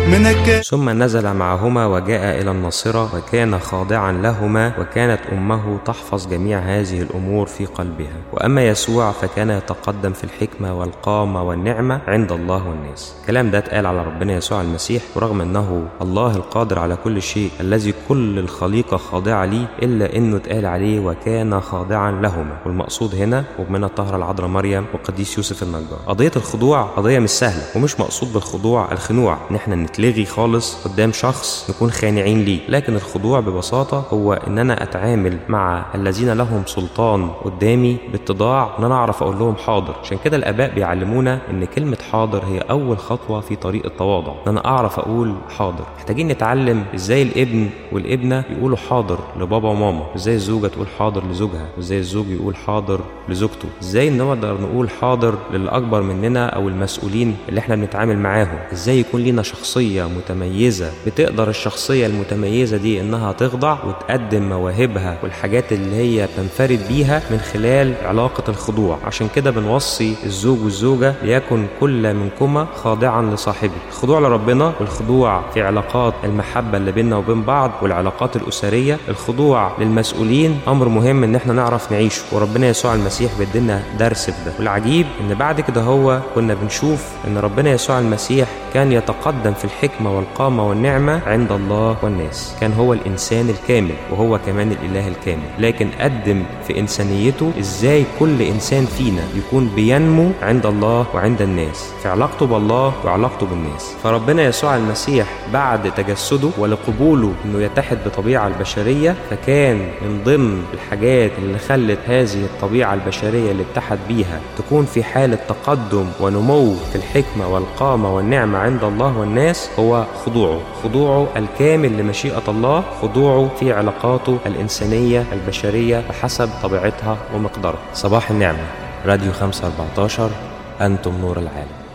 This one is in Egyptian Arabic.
منك ثم نزل معهما وجاء إلى الناصرة وكان خاضعا لهما وكانت أمه تحفظ جميع هذه الأمور في قلبها وأما يسوع فكان يتقدم في الحكمة والقامة والنعمة عند الله والناس الكلام ده اتقال على ربنا يسوع المسيح ورغم أنه الله القادر على كل شيء الذي كل الخليقة خاضعة ليه إلا أنه اتقال عليه وكان خاضعا لهما والمقصود هنا ومن الطهرة العذراء مريم وقديس يوسف النجار قضية الخضوع قضية مش سهلة ومش مقصود بالخضوع الخنوع ان احنا نتلغي خالص قدام شخص نكون خانعين ليه لكن الخضوع ببساطة هو ان انا اتعامل مع الذين لهم سلطان قدامي باتضاع ان انا اعرف اقول لهم حاضر عشان كده الاباء بيعلمونا ان كلمة حاضر هي اول خطوة في طريق التواضع ان انا اعرف اقول حاضر محتاجين نتعلم ازاي الابن والابنة يقولوا حاضر لبابا وماما ازاي الزوجة تقول حاضر لزوجها وازاي الزوج يقول حاضر لزوجته ازاي نقدر نقول حاضر للي اكبر مننا او المسؤولين اللي احنا بنتعامل معاهم ازاي يكون لينا شخصيه متميزه بتقدر الشخصيه المتميزه دي انها تخضع وتقدم مواهبها والحاجات اللي هي تنفرد بيها من خلال علاقه الخضوع عشان كده بنوصي الزوج والزوجه ليكن كل منكما خاضعا لصاحبه الخضوع لربنا والخضوع في علاقات المحبه اللي بيننا وبين بعض والعلاقات الاسريه الخضوع للمسؤولين امر مهم ان احنا نعرف نعيشه وربنا يسوع المسيح بيدينا درس في ده والعجيب ان بعد كده هو كنا بنشوف ان ربنا يسوع المسيح كان يتقدم في الحكمه والقامه والنعمه عند الله والناس كان هو الانسان الكامل وهو كمان الاله الكامل لكن قدم في انسانيته ازاي كل انسان فينا يكون بينمو عند الله وعند الناس في علاقته بالله وعلاقته بالناس فربنا يسوع المسيح بعد تجسده ولقبوله انه يتحد بطبيعه البشريه فكان من ضمن الحاجات اللي خلت هذه الطبيعه البشريه اللي اتحد بيها تكون في حاله تقدم ونمو في الحكمه والقامه والنعمه عند الله والناس هو خضوعه خضوعه الكامل لمشيئه الله خضوعه في علاقاته الانسانيه البشريه بحسب طبيعتها ومقدارها صباح النعمه راديو 514 انتم نور العالم